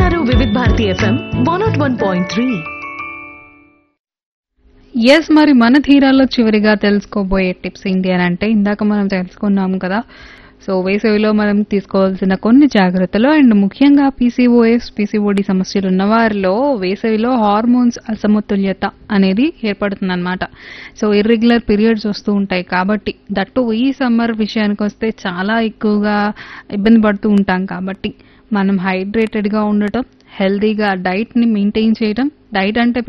వింటున్నారు Vividh Bharati FM one nought one point three ఎస్ మరి మన తీరాల్లో చివరిగా తెలుసుకోబోయే టిప్స్ ఏంటి అని అంటే ఇందాక మనం తెలుసుకున్నాము కదా సో వేసవిలో మనం తీసుకోవాల్సిన కొన్ని జాగ్రత్తలు అండ్ ముఖ్యంగా పీసీఓఎస్ పీసీఓడి సమస్యలు ఉన్న వారిలో వేసవిలో హార్మోన్స్ అసమతుల్యత అనేది ఏర్పడుతుందన్నమాట సో ఇర్రెగ్యులర్ పీరియడ్స్ వస్తూ ఉంటాయి కాబట్టి దట్టు ఈ సమ్మర్ విషయానికి వస్తే చాలా ఎక్కువగా ఇబ్బంది పడుతూ ఉంటాం కాబట్టి మనం హైడ్రేటెడ్గా ఉండటం హెల్తీగా డైట్ని మెయింటైన్ చేయడం డైట్ అంటే